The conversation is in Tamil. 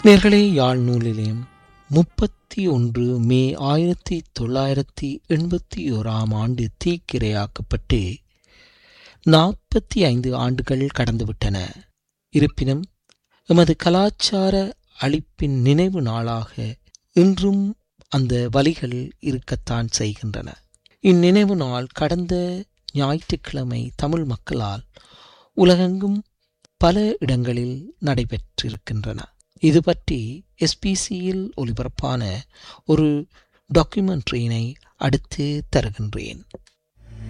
நேர்களே யாழ் நூலிலேயும் முப்பத்தி ஒன்று மே ஆயிரத்தி தொள்ளாயிரத்தி எண்பத்தி ஓராம் ஆண்டு தீக்கிரையாக்கப்பட்டு நாற்பத்தி ஐந்து ஆண்டுகள் கடந்துவிட்டன இருப்பினும் எமது கலாச்சார அழிப்பின் நினைவு நாளாக இன்றும் அந்த வலிகள் இருக்கத்தான் செய்கின்றன இந்நினைவு நாள் கடந்த ஞாயிற்றுக்கிழமை தமிழ் மக்களால் உலகெங்கும் பல இடங்களில் நடைபெற்றிருக்கின்றன இது பற்றி எஸ்பிசியில் ஒளிபரப்பான ஒரு டாக்குமெண்ட்ரியினை அடுத்து தருகின்றேன்